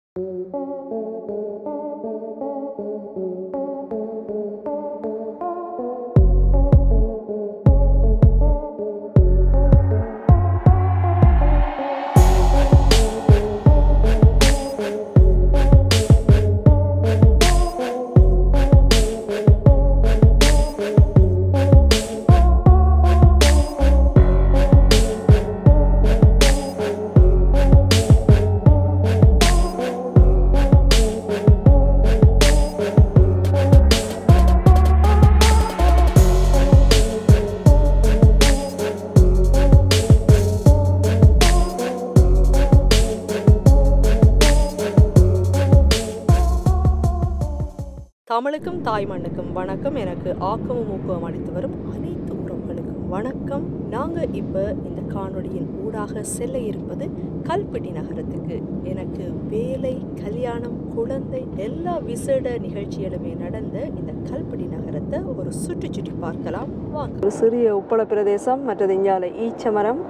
தமிழுக்கும் தாய் மண்ணுக்கும் வணக்கம் எனக்கு ஆக்கமும் ஊக்கமும் அளித்து வரும் அனைத்து உறவுகளுக்கும் வணக்கம் நாங்கள் இப்போ இந்த காணொளியின் ஊடாக செல்ல இருப்பது கல்பட்டி நகரத்துக்கு எனக்கு வேலை கல்யாணம் குழந்தை எல்லா விசேட நிகழ்ச்சிகளுமே நடந்த இந்த கல்பட்டி நகரத்தை ஒரு சுற்றி சுற்றி பார்க்கலாம் வாங்க ஒரு சிறிய உப்பள பிரதேசம் மற்றது இஞ்சால ஈச்சமரம்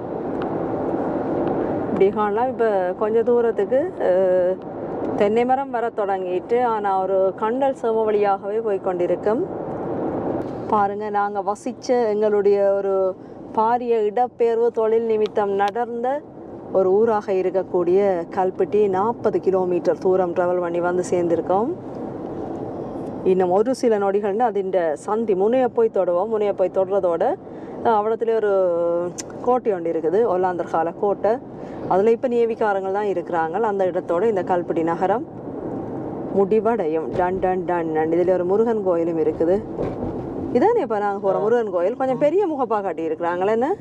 இப்படி காணலாம் இப்போ கொஞ்ச தூரத்துக்கு அஹ், தென்னை மரம் வர தொடங்கிட்டு ஆனால் ஒரு கண்டல் சேம வழியாகவே போய் கொண்டிருக்கும் பாருங்க நாங்கள் வசித்த எங்களுடைய ஒரு பாரிய இடப்பெயர்வு தொழில் நிமித்தம் நடந்த ஒரு ஊராக இருக்கக்கூடிய கல்பட்டி நாற்பது கிலோமீட்டர் தூரம் ட்ராவல் பண்ணி வந்து சேர்ந்திருக்கோம் இன்னும் ஒரு சில நொடிகள்னு அதிண்ட சந்தி முனையை போய் தொடுவோம் முனையை போய் தொடுறதோட அஹ், அவ்வளத்துல ஒரு கோட்டை ஒன்று இருக்குது ஒல்லாந்தர் கால கோட்டை அதில் இப்போ நேவிக்காரங்கள் தான் இருக்கிறாங்க அந்த இடத்தோட இந்த கல்பட்டி நகரம் முடிவடையும் டன் டன் டன் டன் இதில் ஒரு முருகன் கோயிலும் இருக்குது இதானே இப்போ நாங்கள் போகிற முருகன் கோயில் கொஞ்சம் பெரிய முகப்பாக காட்டி இருக்கிறாங்களே என்ன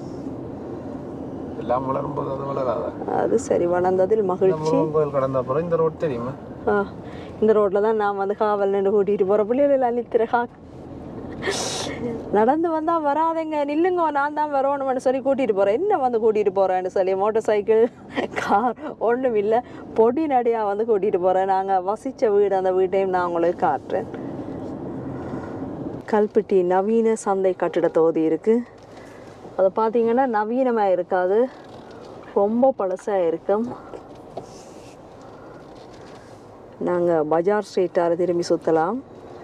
எல்லாம் வளரும் போது அது வளராத அது சரி வளர்ந்ததில் மகிழ்ச்சி முருகன் கோயில் கடந்த அப்புறம் இந்த ரோட் தெரியுமா ஆ, இந்த ரோட்டில் தான் நான் வந்து காவல் நின்று கூட்டிகிட்டு போகிற பிள்ளைகள் அழித்திரகா நடந்து வந்தா வராதேங்க நில்லுங்க நான் தான் வரணும்னு சொல்லி கூட்டிகிட்டு போகிறேன் என்ன வந்து கூட்டிகிட்டு போகிறேன்னு சொல்லி மோட்டார் சைக்கிள் கார் ஒன்றும் இல்லை பொடி நடையாக வந்து கூட்டிகிட்டு போகிறேன் நாங்கள் வசித்த வீடு அந்த வீட்டையும் நான் உங்களுக்கு காட்டுறேன் கல்பட்டி நவீன சந்தை கட்டிட தொகுதி இருக்குது அது பார்த்தீங்கன்னா நவீனமாக இருக்காது ரொம்ப பழசாக இருக்கும் நாங்கள் பஜார் ஸ்ட்ரீட்டால் திரும்பி சுற்றலாம்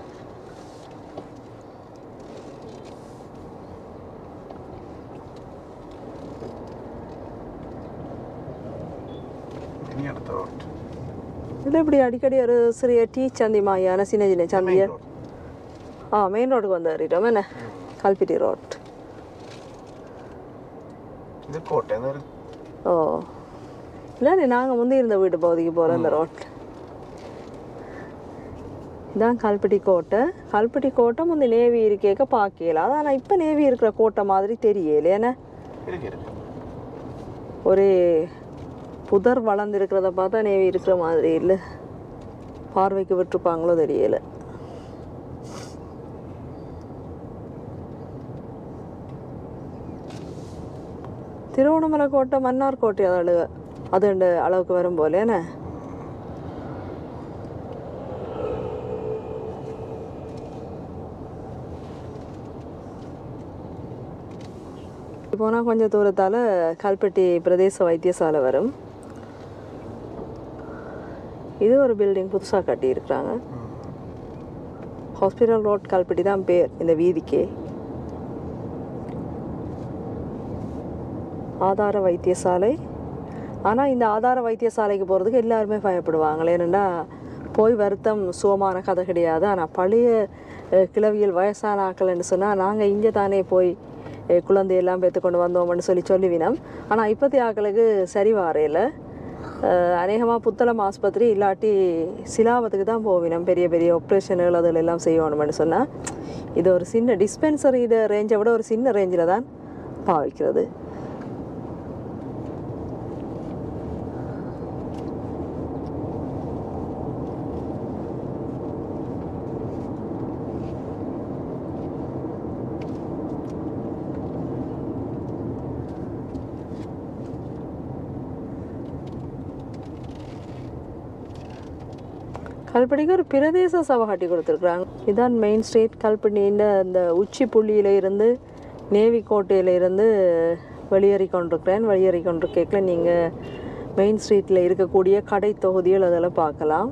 இனி அடுத்த ரோட் இல்லை இப்படி அடிக்கடி ஒரு சிறிய டீ சந்தி மாதிரியான சின்ன சின்ன சந்திய ஆ மெயின் ரோடுக்கு வந்து ஏறிட்டோம் என்ன கல்பிட்டி ரோட் இது கோட்டை இந்த ஒரு ஓ இல்லை நாங்கள் முந்தி இருந்த வீட்டு பகுதிக்கு போகிறோம் இந்த ரோட் இதான் கல்பட்டி கோட்டை கல்பட்டி கோட்டை முந்தி நேவி இருக்கேக்க பார்க்கல ஆனால் இப்போ நேவி இருக்கிற கோட்டை மாதிரி தெரியல ஏன்னா இருக்கு இருக்கு ஒரே புதர் வளர்ந்து இருக்கிறத பார்த்தா நேவி இருக்கிற மாதிரி இல்லை பார்வைக்கு விட்டுருப்பாங்களோ தெரியல திருவண்ணாமலை கோட்டை மன்னார் கோட்டை அதோட அது அளவுக்கு வரும் போல என்ன போனால் கொஞ்சம் தூரத்தால் கல்பட்டி பிரதேச வைத்தியசாலை வரும் இது ஒரு பில்டிங் புதுசாக கட்டியிருக்கிறாங்க ஹாஸ்பிட்டல் ரோட் கல்பட்டி தான் பேர் இந்த வீதிக்கு ஆதார வைத்தியசாலை ஆனால் இந்த ஆதார வைத்தியசாலைக்கு போகிறதுக்கு எல்லாருமே பயப்படுவாங்களே ஏன்னா போய் வருத்தம் சுகமான கதை கிடையாது ஆனால் பழைய அஹ், கிழவியல் வயசான ஆக்கள்னு சொன்னால் நாங்கள் இங்கே தானே போய் அஹ், குழந்தையெல்லாம் பெற்றுக்கொண்டு வந்தோம்னு சொல்லி சொல்லிவினோம் ஆனால் இப்போதைய ஆக்களுக்கு சரி வாரையில் அநேகமாக புத்தளம் ஆஸ்பத்திரி இல்லாட்டி சிலாவத்துக்கு தான் போவினோம் பெரிய பெரிய ஆப்ரேஷன்கள் அதில் எல்லாம் செய்யணும்னு சொன்னால் இது ஒரு சின்ன டிஸ்பென்சரி இதை ரேஞ்சை விட ஒரு சின்ன ரேஞ்சில் தான் பாவிக்கிறது கல்படிக்கு ஒரு பிரதேச சபை கட்டி கொடுத்துருக்குறாங்க இதான் மெயின் ஸ்ட்ரீட் கல்பனின்ற அந்த உச்சி புள்ளியில இருந்து நேவி கோட்டையில இருந்து வெளியேறி கொண்டிருக்கிறேன் வெளியேறி கொண்டிருக்கேக்கில் நீங்கள் மெயின் ஸ்ட்ரீட்டில் இருக்கக்கூடிய கடை தொகுதிகள் அதெல்லாம் பார்க்கலாம்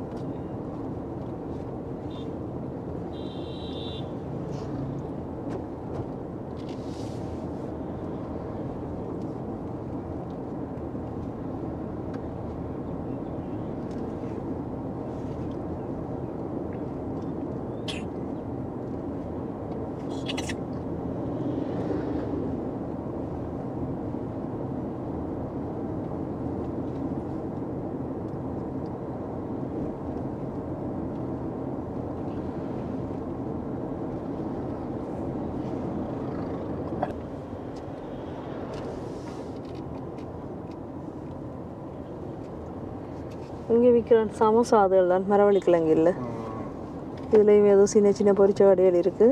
இங்கே விற்கிற சமோசா அதுகள் தான் மரவள்ளி கிழங்கு இல்லை ம். இதுலேயும் ஏதோ சின்ன சின்ன பொரிச்ச கடைகள் இருக்குது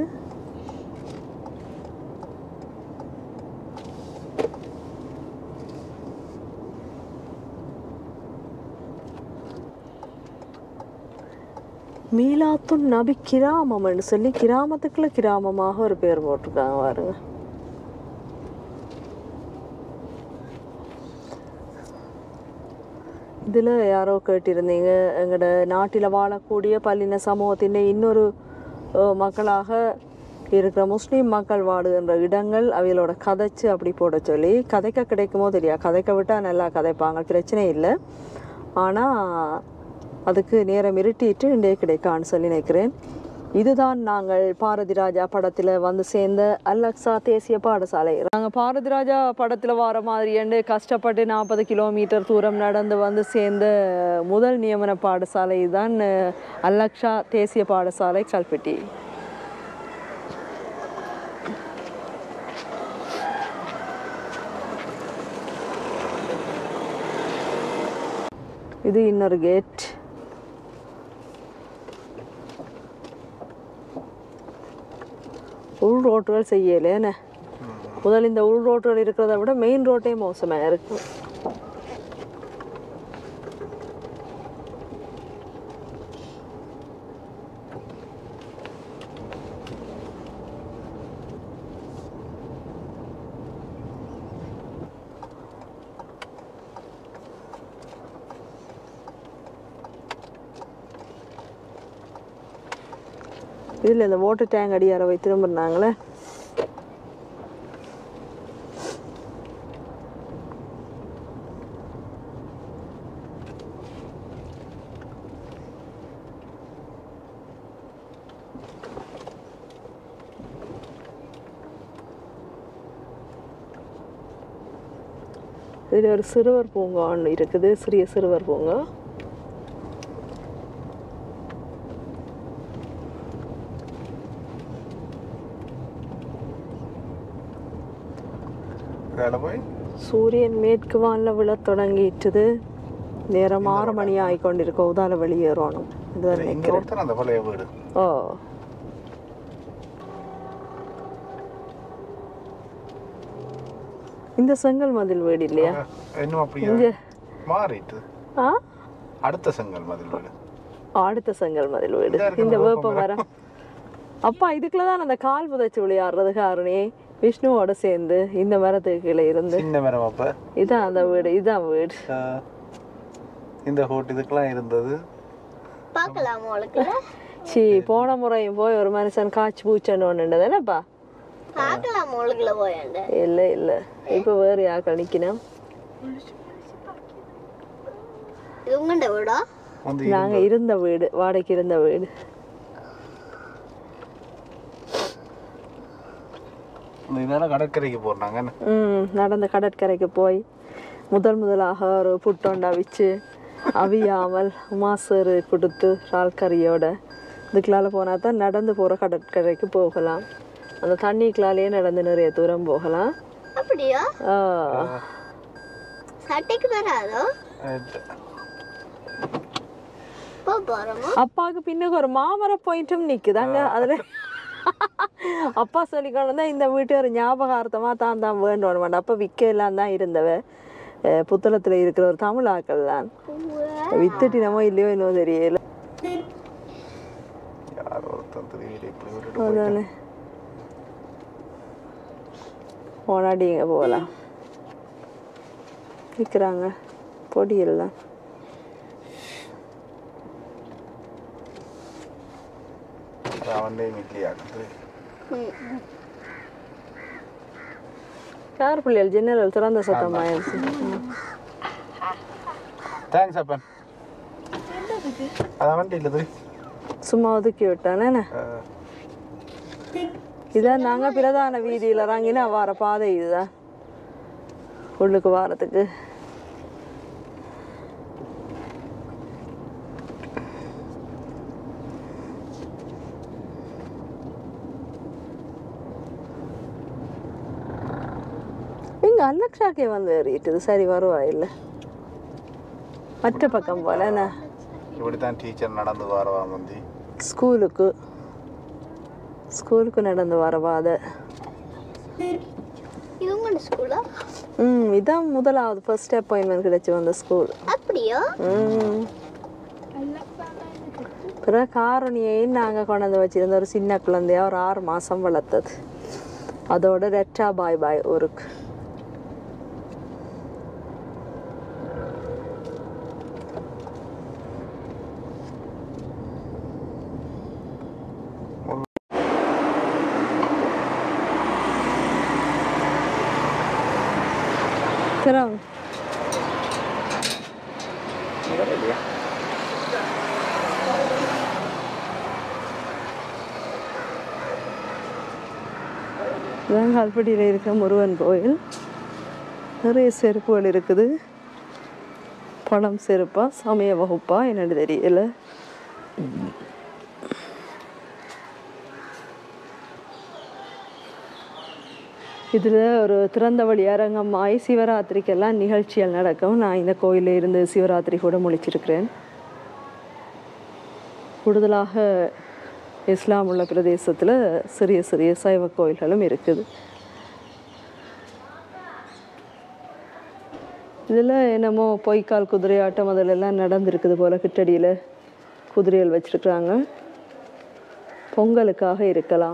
மீலாத்துன் நபி கிராமம்னு சொல்லி கிராமத்துக்குள்ள கிராமமாக ஒரு பேர் போட்டிருக்காங்க பாருங்க இதில் யாரோ கேட்டிருந்தீங்க எங்களோட நாட்டில் வாழக்கூடிய பல்லின சமூகத்தின் இன்னொரு அஹ், மக்களாக இருக்கிற முஸ்லீம் மக்கள் வாழுகின்ற இடங்கள் அவைகளோட கதைச்சு அப்படி போட சொல்லி கதைக்க கிடைக்குமோ தெரியாது கதைக்க விட்டால் நல்லா கதைப்பாங்க பிரச்சனை இல்லை ஆனால் அதுக்கு நேரம் இருட்டிட்டு இன்றைய கிடைக்கான்னு சொல்லி நினைக்கிறேன் இதுதான் நாங்கள் பாரதி ராஜா படத்தில் வந்து சேர்ந்த அலக்ஸா தேசிய பாடசாலை நாங்கள் பாரதி ராஜா படத்தில் வர மாதிரி என்று கஷ்டப்பட்டு நாற்பது கிலோமீட்டர் தூரம் நடந்து வந்து சேர்ந்த முதல் நியமன பாடசாலை தான் அலக்ஷா தேசிய பாடசாலை கல்பெட்டி இது இன்னொரு கேட் உள் ரோட்டுகள் செய்யலேன்னு முதல் இந்த உள் ரோட்டுகள் இருக்கிறத விட மெயின் ரோட்டே மோசமாக இருக்கு இதில் இந்த வாட்டர் டேங்க் அடியார வை திரும்பினாங்களே இதில் ஒரு சிறுவர் பூங்கா ஒன்று இருக்குது சிறிய சிறுவர் பூங்கா வேலை போய் சூரியன் மேற்கு வானில் விழத் தொடங்கிட்டுது நேரம் ஆறு மணி ஆகிக்கொண்டிருக்க உதால வெளியேறணும் இதுதான் இந்த நினைக்கிறேன் ரோட் தானே அந்த பழைய வீடு ஓ இந்த செங்கல் மதில் வீடு இல்லையா இன்னும் அப்படியா இங்க மாறிட்டு ஆ அடுத்த செங்கல் மதில் வீடு அடுத்த செங்கல் மதில் வீடு இதா இருக்கு இந்த இந்த வேப்ப மரம் அப்பா இதுக்குள்ள தான் அந்த கால் புதைச்சி விளையாடுறது காரணி விஷ்ணுவோட சேர்ந்து இந்த மரத்துக்கு கீழே இருந்து சின்ன மரம் அப்ப இதான் அந்த வீடு இதான் வீடு ஆஹ், இந்த ஹோட் இதுக்கெல்லாம் இருந்தது பார்க்கலாம் உங்களுக்கு சி போன முறையும் போய் ஒரு மனுஷன் காய்ச்சி பூச்சன்னு ஒன்று தானேப்பா பார்க்கலாம் உங்களுக்கு போயாண்டு இல்லை இல்லை இப்போ வேறு யாக்கள் நிற்கணும் இது உங்கண்ட வீடா வந்து நாங்கள் இருந்த வீடு வாடகைக்கு இருந்த வீடு இந்த இதெல்லாம் கடற்கரைக்கு போறாங்க ம் நடந்த கடற்கரைக்கு போய் முதல் முதலாக ஒரு புட்டோண்டா வச்சு அவியாமல் மாசரு கொடுத்து இறால் கறியோட இதுக்குள்ளால போனால் தான் நடந்து போகிற கடற்கரைக்கு போகலாம் அந்த தண்ணிக்குள்ளாலேயே நடந்து நிறைய தூரம் போகலாம் அப்படியா ஆ, சட்டைக்கு வராதோ போ போறோமா அப்பாவுக்கு பின்னுக்கு ஒரு மாமர பாயிண்ட்டும் நிற்குதாங்க அதில் அப்பா சொல்லிக்கொண்டு தான் இந்த வீட்டு ஒரு ஞாபகார்த்தமாக தான் தான் வேண்டணும் வேண்டாம் அப்போ விற்க எல்லாம் தான் இருந்தவ அஹ் புத்தளத்தில் இருக்கிற ஒரு தமிழ் ஆக்கள் தான் வித்துட்டினமோ இல்லையோ இன்னும் தெரியல யார் ஒருத்தன் தெரியல இப்படி விட்டுட்டு அதானே போனாடி இங்கே போகலாம் விற்கிறாங்க பொடி இல்லை அது அவன்டே மில்லியாக்குது ம். யார் பிள்ளைகள் ஜன்னல் திறந்த சத்தமாயிருச்சு தேங்க்ஸ் அப்பன் அது அவன்டே இல்லை சும்மா ஒதுக்கி விட்டானே இதான் நாங்கள் பிரதான வீதியில் இறங்கினா வார பாதை இதுதான் உள்ளுக்கு வாரத்துக்கு இங்க அல்லக்ஷாக்கே வந்து ஏறிட்டுது சரி வருவா இல்லை மற்ற பக்கம் போல என்ன இப்படி தான் டீச்சர் நடந்து வரவா முந்தி ஸ்கூலுக்கு ஸ்கூலுக்கு நடந்து வரவா அதை இது உங்களோட ஸ்கூலா ம் இதான் முதலாவது ஃபர்ஸ்ட் அப்பாயின்மெண்ட் கிடைச்சி வந்த ஸ்கூல் அப்படியா ம் பிறகு காரணியையும் நாங்கள் கொண்டாந்து வச்சிருந்த ஒரு சின்ன குழந்தையா ஒரு ஆறு மாதம் வளர்த்தது அதோட ரெட்டா பாய் பாய் ஊருக்கு திறம் இதான் கல்பட்டியில் இருக்க முருகன் கோயில் நிறைய செருப்புகள் இருக்குது பழம் செருப்பா சமய வகுப்பா என்னன்னு தெரியல இதில் ஒரு திறந்த வழி அரங்கமாய் சிவராத்திரிக்கெல்லாம் நிகழ்ச்சிகள் நடக்கும் நான் இந்த கோயிலில் இருந்து சிவராத்திரி கூட முழிச்சிருக்கிறேன் கூடுதலாக இஸ்லாம் உள்ள பிரதேசத்தில் சிறிய சிறிய சைவ கோயில்களும் இருக்குது இதில் என்னமோ பொய்க்கால் குதிரையாட்டம் அதிலெல்லாம் நடந்திருக்குது போல் கிட்டடியில் குதிரைகள் வச்சிருக்கிறாங்க பொங்கலுக்காக இருக்கலாம்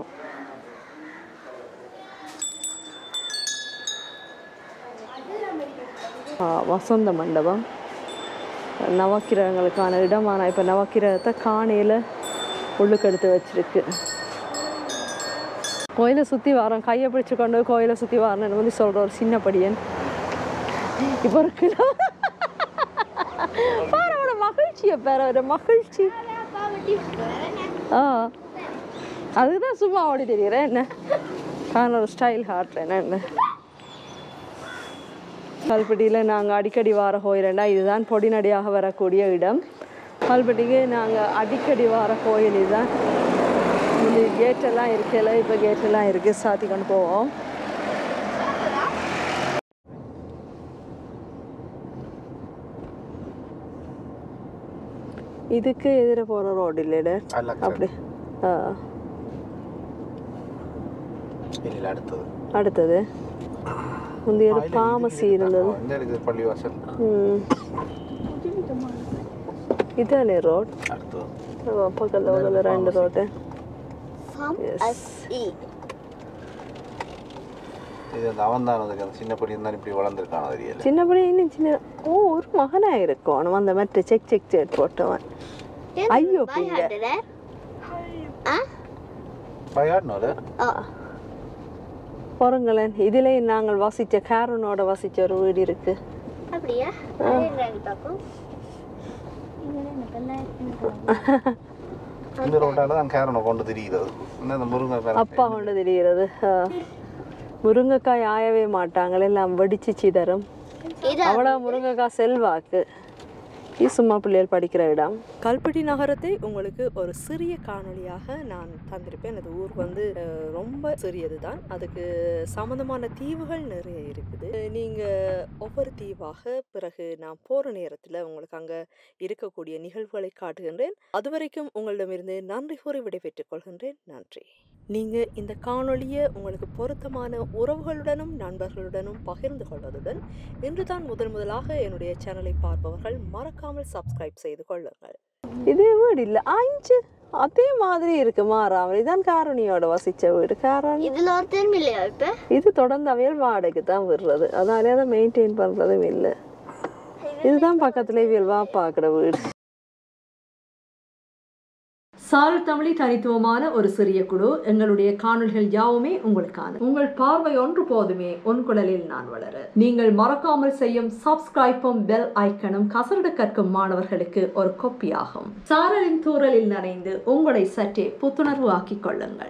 ஆ, வசந்த மண்டபம் நவக்கிரகங்களுக்கான இடமான இப்போ நவக்கிரகத்தை காணையில் உள்ளுக்கு எடுத்து வச்சிருக்கு கோயிலை சுற்றி வரோம் கையை பிடிச்சு கொண்டு போய் கோயிலை சுற்றி வரணும்னு வந்து சொல்கிற ஒரு சின்ன படியன் இப்போ ஒரு கிலோ பாரு அவனோட மகிழ்ச்சியை பேர ஒரு மகிழ்ச்சி ஆ அதுதான் சும்மா ஓடி தெரியுறேன் என்ன நான் ஒரு ஸ்டைல் காட்டுறேன் என்ன கல்பட்டியில் நாங்கள் அடிக்கடி வார கோயிலண்டா இதுதான் பொடிநடியாக வரக்கூடிய இடம் கல்பட்டிக்கு நாங்கள் அடிக்கடி வார கோயில் இதுதான் இது கேட்டெல்லாம் இருக்கல இப்போ கேட்டெல்லாம் இருக்குது சாத்தி கொண்டு போவோம் இதுக்கு எதிர போகிற ரோடு இல்லைட அல்ல அப்படி ஆ இல்லை அடுத்தது அடுத்தது முந்தைய ஒரு ஃபார்மசி இருந்தது இந்த இருக்குது பள்ளிவாசல் ம் இதானே ரோட் அடுத்தது பக்கத்தில் உள்ள ரெண்டு ரோட்டு ஃபார்ம் Yes. எஸ் இ இது அந்த அவன் தான் அந்த சின்ன படி இருந்தாலும் இப்படி வளர்ந்துருக்கான தெரியல சின்னபடி இன்னும் சின்ன ஓ ஒரு மகனா இருக்கும் அவன் அந்த மாதிரி செக் செக் செக் போட்டவன் ஐயோ, பிங்க. ஆ பயாட்னோல ஆ பாருங்களேன் இதிலே நாங்கள் வசித்த கேரனோட வசிச்ச ஒரு வீடு இருக்கு அப்படியா அது பார்க்கும் இந்த ரோட்டால தான் கேரனை கொண்டு திரிகிறது இன்னும் இந்த முருங்கை மரம் அப்பா கொண்டு தெரிகிறது ஆ. முருங்கைக்காய் ஆயவே மாட்டாங்களே எல்லாம் வெடிச்சு சிதறும் இது அவ்வளோ முருங்கைக்காய் செல்வாக்கு இது சும்மா பிள்ளைகள் படிக்கிற இடம் கல்பட்டி நகரத்தை உங்களுக்கு ஒரு சிறிய காணொளியாக நான் தந்திருப்பேன் எனது ஊர் வந்து அஹ், ரொம்ப சிறியது தான் அதுக்கு சம்மந்தமான தீவுகள் நிறைய இருக்குது நீங்கள் ஒவ்வொரு தீவாக பிறகு நான் போகிற நேரத்தில் உங்களுக்கு அங்கே இருக்கக்கூடிய நிகழ்வுகளை காட்டுகின்றேன் அதுவரைக்கும் உங்களிடமிருந்து நன்றி கூறி விடைபெற்றுக் கொள்கின்றேன் நன்றி நீங்கள் இந்த காணொளியை உங்களுக்கு பொருத்தமான உறவுகளுடனும் நண்பர்களுடனும் பகிர்ந்து கொள்வதுடன் இன்றுதான் முதல் முதலாக என்னுடைய சேனலை பார்ப்பவர்கள் மறக்காமல் சப்ஸ்கிரைப் செய்து கொள்ளுங்கள் இதே வீடு இல்லை அஞ்சு அதே மாதிரி இருக்கு மாறாமல் இதான் காரணியோட வசிச்ச வீடு காரணி இதுல ஒருத்தரும் இல்லையா இப்ப இது தொடர்ந்து அவையல் வாடகைக்கு தான் விடுறது அதனாலே அதை மெயின்டைன் பண்ணுறதும் இல்லை இதுதான் பக்கத்துல இயல்பா பார்க்குற வீடு சாரல் தமிழி தனித்துவமான ஒரு சிறிய குழு எங்களுடைய காணொளிகள் யாவுமே உங்களுக்கான உங்கள் பார்வை ஒன்று போதுமே உன் குழலில் நான் வளர நீங்கள் மறக்காமல் செய்யும் சப்ஸ்கிரைப்பும் பெல் ஐக்கனும் கசரடு கற்கும் மாணவர்களுக்கு ஒரு கொப்பியாகும் சாரலின் தூரலில் நனைந்து உங்களை சற்றே புத்துணர்வு ஆக்கிக் கொள்ளுங்கள்